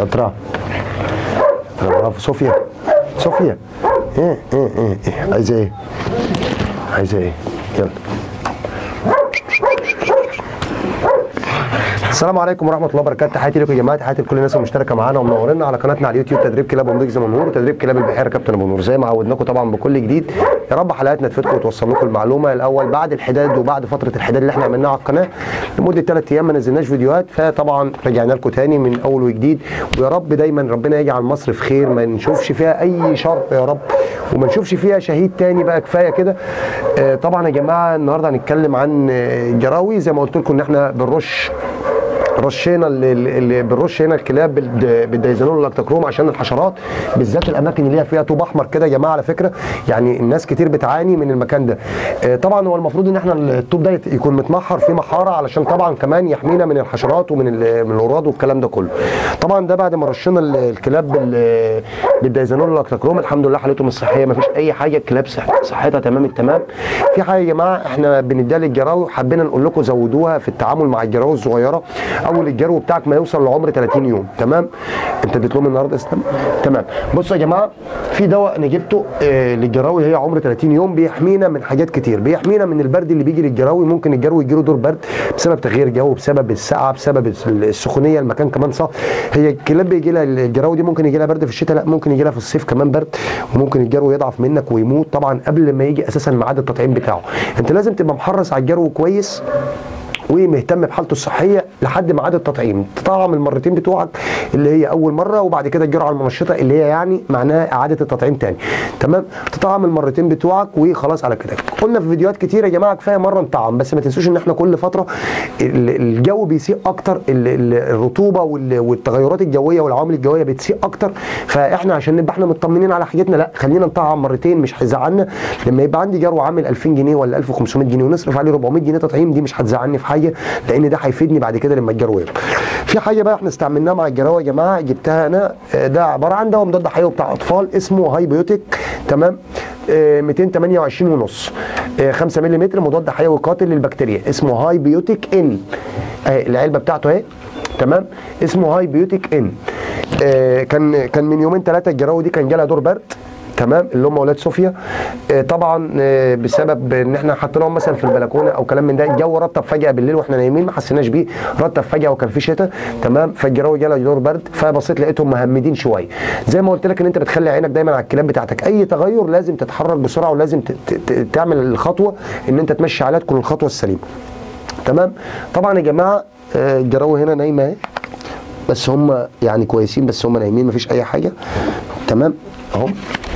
شاطرة شاطرة برافو صوفيا صوفيا ايه ايه ايه ايه عايزة ايه عايزة ايه يلا السلام عليكم ورحمه الله وبركاته تحياتي لكم يا جماعه تحياتي لكل الناس المشتركه معانا ومنورينا على قناتنا على اليوتيوب تدريب كلاب ونضيف زي منور وتدريب كلاب البحيره كابتن ابو نور زي ما عودناكم طبعا بكل جديد يا رب حلقاتنا تفيدكم وتوصل لكم المعلومه الاول بعد الحداد وبعد فتره الحداد اللي احنا عملناها على القناه لمده ثلاث ايام ما نزلناش فيديوهات فطبعا رجعنا لكم تاني من اول وجديد ويا رب دايما ربنا يجعل مصر في خير ما نشوفش فيها اي شر يا رب وما نشوفش فيها شهيد تاني بقى كفايه كده آه، طبعا يا جماعه النهارده هنتكلم عن آه، جراوي زي ما قلت لكم ان احنا بنرش رشينا اللي, اللي بنرش هنا الكلاب بالد- بالدايزانول والاكتاكروم عشان الحشرات بالذات الاماكن اللي هي فيها طوب احمر كده يا جماعه على فكره يعني الناس كتير بتعاني من المكان ده آه، طبعا هو المفروض ان احنا الطوب ده يت- يكون متمحر فيه محاره علشان طبعا كمان يحمينا من الحشرات ومن ال- من الاوراد والكلام ده كله طبعا ده بعد ما رشينا ال- الكلاب بال- بالدايزانول والاكتاكروم الحمد لله حالتهم الصحيه ما فيش اي حاجه الكلاب صح- صحتها تمام التمام في حاجه يا جماعه احنا بنديها للجراوي حبينا نقول لكم زودوها في التعامل مع الجراوي الصغيره اول الجرو بتاعك ما يوصل لعمر 30 يوم تمام انت اديت لهم النهارده اسلام تمام بصوا يا جماعه في دواء انا جبته آه للجراوي هي عمر 30 يوم بيحمينا من حاجات كتير بيحمينا من البرد اللي بيجي للجراوي ممكن الجرو يجي له دور برد بسبب تغيير جو بسبب السقعه بسبب السخونيه المكان كمان صح هي الكلاب بيجي لها الجراوي دي ممكن يجي لها برد في الشتاء لا ممكن يجي لها في الصيف كمان برد وممكن الجرو يضعف منك ويموت طبعا قبل ما يجي اساسا ميعاد التطعيم بتاعه انت لازم تبقى محرص على الجرو كويس ومهتم بحالته الصحيه لحد ميعاد التطعيم تطعم المرتين بتوعك اللي هي اول مره وبعد كده الجرعه المنشطه اللي هي يعني معناها اعاده التطعيم تاني تمام تطعم المرتين بتوعك وخلاص على كده قلنا في فيديوهات كتير يا جماعه كفايه مره نطعم بس ما تنسوش ان احنا كل فتره ال- الجو بيسيء اكتر ال- ال- الرطوبه وال- والتغيرات الجويه والعوامل الجويه بتسيء اكتر فاحنا عشان نبقى احنا مطمنين على حاجتنا لا خلينا نطعم مرتين مش هيزعلنا لما يبقى عندي جرو عامل 2000 جنيه ولا 1500 جنيه ونصرف عليه 400 جنيه تطعيم دي مش هتزعلني في حاجه لان ده هيفيدني بعد كده لما الجرو يكبر في حاجه بقى احنا استعملناها مع الجراوه يا جماعه جبتها انا آه، ده عباره عن دواء مضاد حيوي بتاع اطفال اسمه هايبيوتيك تمام آه، 228 ونص 5 ملم مضاد حيوي قاتل للبكتيريا اسمه هاي بيوتيك ان اهي العلبه بتاعته اهي تمام اسمه هاي بيوتيك ان آه، كان كان من يومين ثلاثه الجراوه دي كان جالها دور برد تمام اللي هم اولاد صوفيا آه، طبعا آه، بسبب ان احنا حطيناهم مثلا في البلكونه او كلام من ده الجو رطب فجاه بالليل واحنا نايمين ما حسيناش بيه رطب فجاه وكان في شتاء تمام فالجراوي جالها دور برد فبصيت لقيتهم مهمدين شويه زي ما قلت لك ان انت بتخلي عينك دايما على الكلاب بتاعتك اي تغير لازم تتحرك بسرعه ولازم ت- ت- ت- تعمل الخطوه ان انت تمشي عليها تكون الخطوه السليمه تمام طبعا يا جماعه آه، الجراوي هنا نايمه اهي بس هم يعني كويسين بس هم نايمين مفيش اي حاجه تمام اهو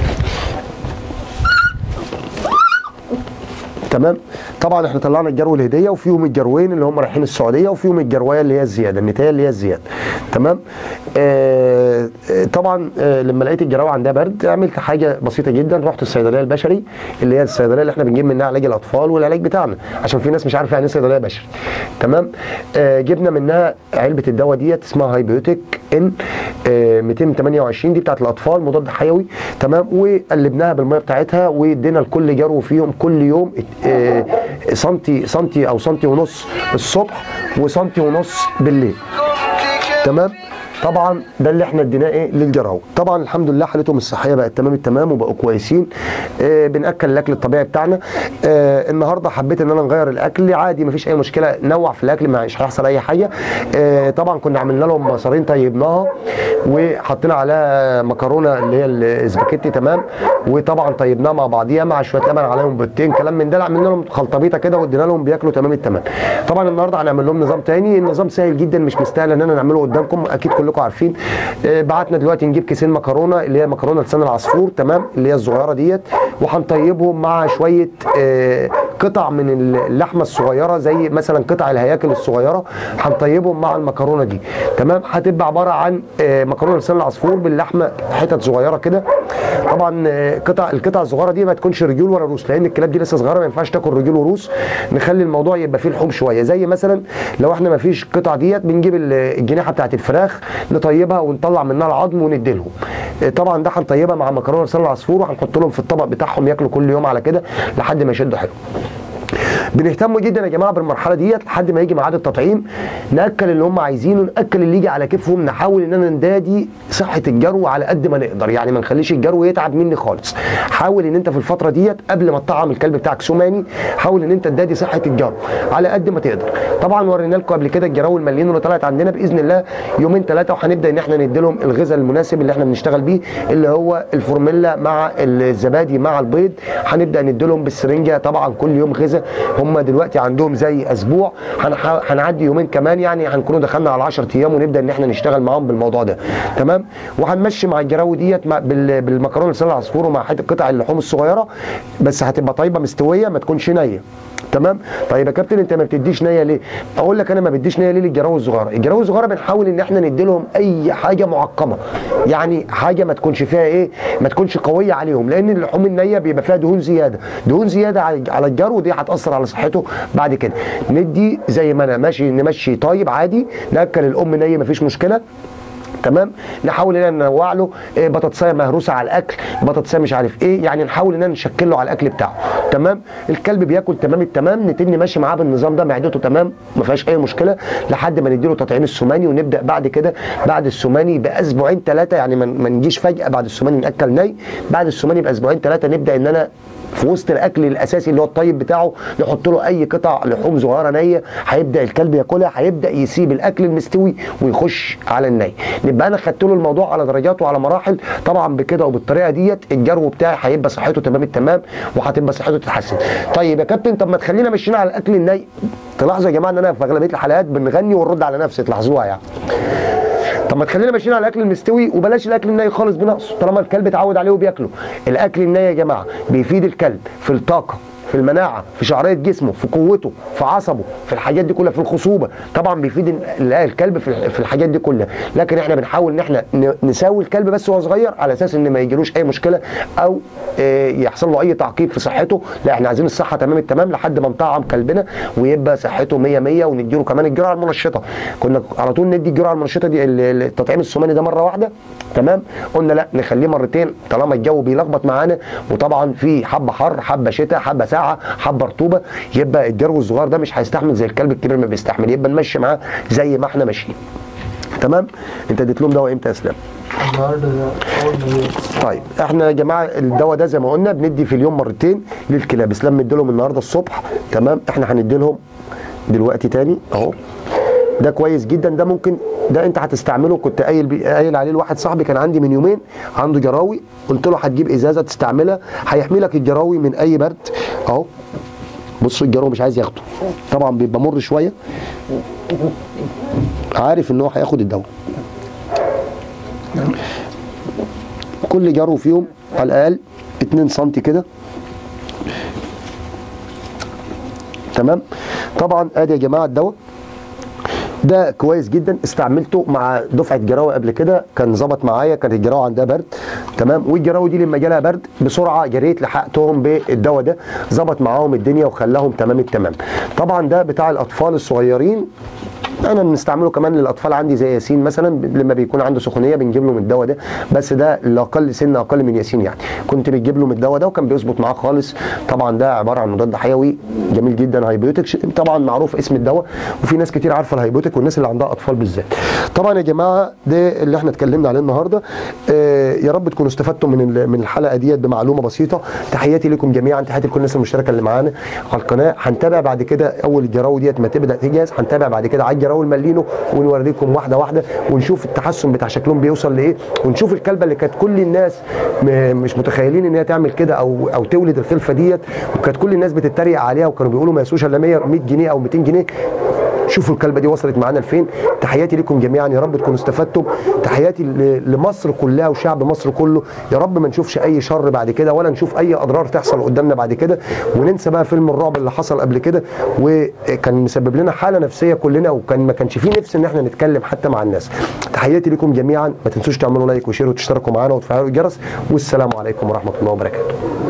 تمام طبعا احنا طلعنا الجرو الهديه وفيهم الجروين اللي هم رايحين السعوديه وفيهم الجرويه اللي هي الزياده النتايه اللي هي الزياده تمام آه آه، طبعا آه لما لقيت الجراوه عندها برد عملت حاجه بسيطه جدا رحت الصيدليه البشري اللي هي الصيدليه اللي احنا بنجيب منها علاج الاطفال والعلاج بتاعنا عشان في ناس مش عارفه يعني ايه صيدليه بشري تمام آه جبنا منها علبه الدواء ديت اسمها هايبيوتيك ان آه 228 دي بتاعت الاطفال مضاد حيوي تمام وقلبناها بالميه بتاعتها وادينا لكل جرو فيهم كل يوم آه سنتي سنتي او سنتي ونص الصبح وسنتي ونص بالليل تمام طبعا ده اللي احنا اديناه ايه للجراوي طبعا الحمد لله حالتهم الصحيه بقت تمام التمام وبقوا كويسين آه بناكل الاكل الطبيعي بتاعنا آه النهارده حبيت ان انا نغير الاكل عادي مفيش اي مشكله نوع في الاكل مش هيحصل اي حاجه آه طبعا كنا عملنا لهم مصارين طيبناها وحطينا عليها مكرونه اللي هي الاسباجيتي تمام وطبعا طيبناها مع بعضيها مع شويه لبن عليهم بيضتين كلام من ده عملنا لهم خلطبيطه كده وادينا لهم بياكلوا تمام التمام طبعا النهارده هنعمل لهم نظام تاني النظام سهل جدا مش مستاهل ان انا نعمله قدامكم اكيد كلكم عارفين آه، بعتنا دلوقتي نجيب كيسين مكرونه اللي هي مكرونه لسان العصفور تمام اللي هي الصغيره ديت وهنطيبهم مع شويه آه، قطع من اللحمه الصغيره زي مثلا قطع الهياكل الصغيره هنطيبهم مع المكرونه دي تمام هتبقى عباره عن آه، مكرونه لسان العصفور باللحمه حتت صغيره كده طبعا آه، قطع القطع الصغيره دي ما تكونش رجول ولا روس لان الكلاب دي لسه صغيره ما ينفعش تاكل رجول وروس نخلي الموضوع يبقى فيه لحوم شويه زي مثلا لو احنا ما فيش قطع ديت بنجيب ال- الجناحه بتاعت الفراخ نطيبها ونطلع منها العظم ونديلهم آه، طبعا ده هنطيبها مع مكرونه لسان العصفور وهنحط لهم في الطبق بتاعهم ياكلوا كل يوم على كده لحد ما يشدوا حلو بنهتم جدا يا جماعه بالمرحله ديت لحد ما يجي ميعاد التطعيم ناكل اللي هم عايزينه ناكل اللي يجي على كيفهم نحاول اننا ندادي صحه الجرو على قد ما نقدر يعني ما نخليش الجرو يتعب مني خالص حاول ان انت في الفتره ديت قبل ما تطعم الكلب بتاعك سوماني حاول ان انت تدادي صحه الجرو على قد ما تقدر طبعا ورينا لكم قبل كده الجراوي المليين اللي طلعت عندنا باذن الله يومين ثلاثه وهنبدا ان احنا ندي لهم الغذاء المناسب اللي احنا بنشتغل بيه اللي هو الفورميلا مع الزبادي مع البيض هنبدا ندي لهم بالسرنجه طبعا كل يوم غذاء هم دلوقتي عندهم زي اسبوع هنح- هنعدي يومين كمان يعني هنكونوا دخلنا على 10 ايام ونبدا ان احنا نشتغل معاهم بالموضوع ده تمام وهنمشي مع الجراوي ديت مع بال- بالمكرونه لسان العصفور ومع حته قطع اللحوم الصغيره بس هتبقى طيبه مستويه ما تكونش نيه تمام طيب يا كابتن انت ما بتديش نيه ليه اقول لك انا ما بديش نيه ليه للجراوي الصغيره الجراوي الصغيره بنحاول ان احنا ندي لهم اي حاجه معقمه يعني حاجه ما تكونش فيها ايه ما تكونش قويه عليهم لان اللحوم النيه بيبقى فيها دهون زياده دهون زياده على على الجرو دي هتاثر على صحته بعد كده ندي زي ما انا ماشي نمشي طيب عادي ناكل الام نيه مفيش مشكله تمام نحاول ان ننوع له إيه بطاطسايه مهروسه على الاكل بطاطسايه مش عارف ايه يعني نحاول ان نشكل له على الاكل بتاعه تمام الكلب بياكل تمام التمام نتني ماشي معاه بالنظام ده معدته تمام ما فيهاش اي مشكله لحد ما نديله تطعيم السوماني ونبدا بعد كده بعد السوماني باسبوعين ثلاثه يعني ما ما نجيش فجاه بعد السوماني ناكل ني بعد السوماني باسبوعين ثلاثه نبدا ان انا في وسط الاكل الاساسي اللي هو الطيب بتاعه نحط له اي قطع لحوم صغيره نيه هيبدا الكلب ياكلها هيبدا يسيب الاكل المستوي ويخش على الني نبقى انا خدت له الموضوع على درجات وعلى مراحل طبعا بكده وبالطريقه ديت الجرو بتاعي هيبقى صحته تمام التمام وهتبقى صحته تتحسن طيب يا كابتن طب ما تخلينا ماشيين على الاكل الني تلاحظوا يا جماعه ان انا في اغلبيه الحلقات بنغني ونرد على نفسي تلاحظوها يعني طب ما تخلينا ماشيين على الاكل المستوي وبلاش الاكل الني خالص بنقصه طالما الكلب اتعود عليه وبياكله الاكل الني يا جماعه بيفيد الكلب في الطاقه في المناعه في شعريه جسمه في قوته في عصبه في الحاجات دي كلها في الخصوبه طبعا بيفيد ال- الكلب في في الحاجات دي كلها لكن احنا بنحاول ان احنا ن- نساوي الكلب بس وهو صغير على اساس ان ما يجيلوش اي مشكله او آه، يحصل له اي تعقيب في صحته لا احنا عايزين الصحه تمام التمام لحد ما نطعم كلبنا ويبقى صحته 100 100 ونديله كمان الجرعه المنشطه كنا على طول ندي الجرعه المنشطه دي ال- ال- التطعيم السماني ده مره واحده تمام قلنا لا نخليه مرتين طالما الجو بيلخبط معانا وطبعا في حبه حر حبه شتاء حبه ساعه حبه رطوبه يبقى الجرو الصغير ده مش هيستحمل زي الكلب الكبير ما بيستحمل يبقى نمشي معاه زي ما احنا ماشيين تمام انت اديت لهم دواء امتى يا اسلام النهارده ده اول ما جيت طيب احنا يا جماعه الدواء ده زي ما قلنا بندي في اليوم مرتين للكلاب اسلام مدي لهم النهارده الصبح تمام احنا هندي لهم دلوقتي تاني اهو ده كويس جدا ده ممكن ده انت هتستعمله كنت قايل بي- قايل عليه لواحد صاحبي كان عندي من يومين عنده جراوي قلت له هتجيب ازازه تستعملها هيحمي لك الجراوي من اي برد اهو بصوا الجرو مش عايز ياخده طبعا بيبقى مر شويه عارف ان هو هياخد الدواء كل جرو فيهم على الاقل 2 سم كده تمام طبعا ادي يا جماعه الدواء ده كويس جدا استعملته مع دفعه جراوه قبل كده كان ظبط معايا كانت الجراوه عندها برد تمام والجراوه دي لما جالها برد بسرعه جريت لحقتهم بالدواء ده ظبط معاهم الدنيا وخلاهم تمام التمام طبعا ده بتاع الاطفال الصغيرين انا بنستعمله كمان للاطفال عندي زي ياسين مثلا ب- لما بيكون عنده سخونيه بنجيب له من الدواء ده بس ده الاقل سن اقل من ياسين يعني كنت بتجيب له من الدواء ده وكان بيظبط معاه خالص طبعا ده عباره عن مضاد حيوي جميل جدا هايبيوتيك ش- طبعا معروف اسم الدواء وفي ناس كتير عارفه الهايبيوتيك والناس اللي عندها اطفال بالذات طبعا يا جماعه ده اللي احنا اتكلمنا عليه النهارده آه يا رب تكونوا استفدتوا من ال- من الحلقه ديت بمعلومه بسيطه تحياتي لكم جميعا تحياتي لكل الناس المشتركه اللي معانا على القناه هنتابع بعد كده اول الجراوي ديت ما تبدا تجهز هنتابع بعد كده على الجراوي الملينو ونوريكم واحده واحده ونشوف التحسن بتاع شكلهم بيوصل لايه ونشوف الكلبه اللي كانت كل الناس م- مش متخيلين ان هي تعمل كده او او تولد الخلفه ديت وكانت كل الناس بتتريق عليها وكانوا بيقولوا ما يسوش الا 100 100 جنيه او 200 جنيه شوفوا الكلبه دي وصلت معانا لفين تحياتي لكم جميعا يا رب تكونوا استفدتم تحياتي ل- لمصر كلها وشعب مصر كله يا رب ما نشوفش اي شر بعد كده ولا نشوف اي اضرار تحصل قدامنا بعد كده وننسى بقى فيلم الرعب اللي حصل قبل كده وكان مسبب لنا حاله نفسيه كلنا وكان ما كانش فيه نفس ان احنا نتكلم حتى مع الناس تحياتي لكم جميعا ما تنسوش تعملوا لايك وشير وتشتركوا معانا وتفعلوا الجرس والسلام عليكم ورحمه الله وبركاته